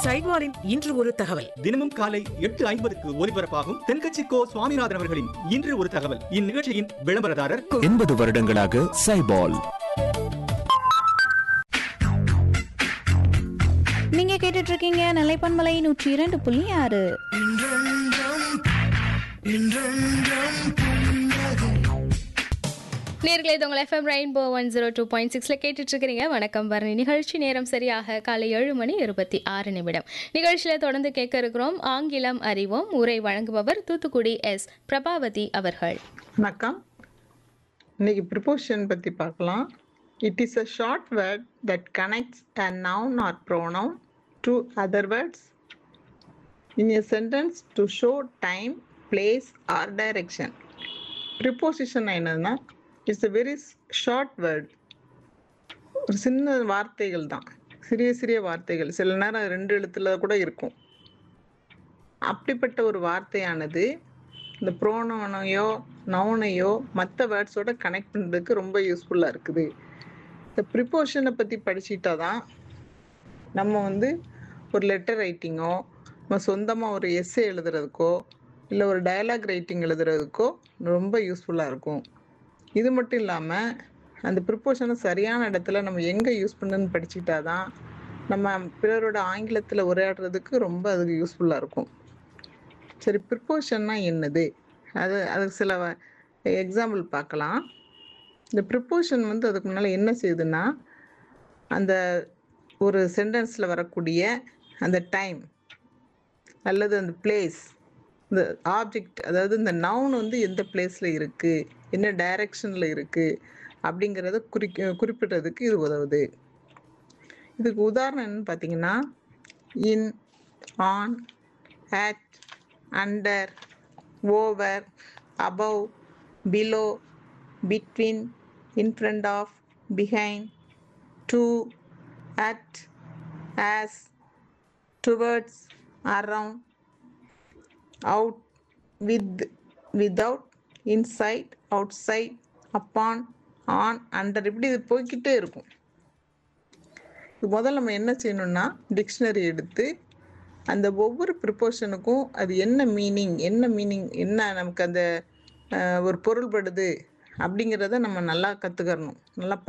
சைவாலின் இன்று ஒரு தகவல் தினமும் காலை எட்டு ஐம்பதுக்கு ஒலிபரப்பாகும் தென்கட்சி கோ சுவாமிநாதன் அவர்களின் இன்று ஒரு தகவல் இந்நிகழ்ச்சியின் விளம்பரதாரர் எண்பது வருடங்களாக சைபால் நீங்க கேட்டுட்டு இருக்கீங்க நிலைப்பன்மலை நூற்றி இரண்டு புள்ளி ஆறு நேர்களை இது உங்கள் FM rainbow one zero two point சிக்ஸில் கேட்டுட்டு இருக்கிறீங்க வணக்கம் பரணி நிகழ்ச்சி நேரம் சரியாக காலை ஏழு மணி இருபத்தி ஆறு நிமிடம் நிகழ்ச்சியில் தொடர்ந்து கேட்க இருக்கிறோம் ஆங்கிலம் அறிவோம் உரை வழங்குபவர் தூத்துக்குடி எஸ் பிரபாவதி அவர்கள் வணக்கம் இன்னைக்கு ப்ரிப்போஷன் பற்றி பார்க்கலாம் it is a short word that connects a noun or pronoun to other words in a sentence to show time place or direction preposition என்னதுன்னா it's a very short word ஒரு சின்ன வார்த்தைகள் தான் சிறிய சிறிய வார்த்தைகள் சில நேரம் ரெண்டு எழுத்துல கூட இருக்கும் அப்படிப்பட்ட ஒரு வார்த்தையானது இந்த ப்ரோனவனையோ நவுனையோ மற்ற வேர்ட்ஸோட கனெக்ட் பண்ணுறதுக்கு ரொம்ப யூஸ்ஃபுல்லாக இருக்குது இந்த ப்ரிப்போஷனை பற்றி படிச்சிட்டா தான் நம்ம வந்து ஒரு லெட்டர் ரைட்டிங்கோ நம்ம சொந்தமாக ஒரு எஸ்ஸே எழுதுறதுக்கோ இல்லை ஒரு டயலாக் ரைட்டிங் எழுதுறதுக்கோ ரொம்ப யூஸ்ஃபுல்லாக இருக்கும் இது மட்டும் இல்லாமல் அந்த ப்ரிப்போஷனை சரியான இடத்துல நம்ம எங்கே யூஸ் பண்ணுன்னு படிச்சுட்டா தான் நம்ம பிறரோட ஆங்கிலத்தில் உரையாடுறதுக்கு ரொம்ப அதுக்கு யூஸ்ஃபுல்லாக இருக்கும் சரி ப்ரிப்போஷன்னா என்னது அது அதுக்கு சில எக்ஸாம்பிள் பார்க்கலாம் இந்த ப்ரிப்போஷன் வந்து அதுக்கு முன்னால் என்ன செய்யுதுன்னா அந்த ஒரு சென்டென்ஸில் வரக்கூடிய அந்த டைம் அல்லது அந்த பிளேஸ் இந்த ஆப்ஜெக்ட் அதாவது இந்த நவுன் வந்து எந்த பிளேஸில் இருக்குது என்ன டைரக்ஷனில் இருக்குது அப்படிங்கிறத குறிக்க குறிப்பிடுறதுக்கு இது உதவுது இதுக்கு உதாரணம் என்னன்னு பார்த்தீங்கன்னா in on at under over above below between in front of behind to at as towards around out with without inside outside upon on under இப்படி இது போய்க்கிட்டே இருக்கும் இது முதல்ல நம்ம என்ன செய்யணும்னா டிக்ஷனரி எடுத்து அந்த ஒவ்வொரு ப்ரிப்போஷனுக்கும் அது என்ன மீனிங் என்ன மீனிங் என்ன நமக்கு அந்த அஹ், ஒரு பொருள்படுது அப்படிங்கிறத நம்ம நல்லா கற்றுக்கறணும் நல்லா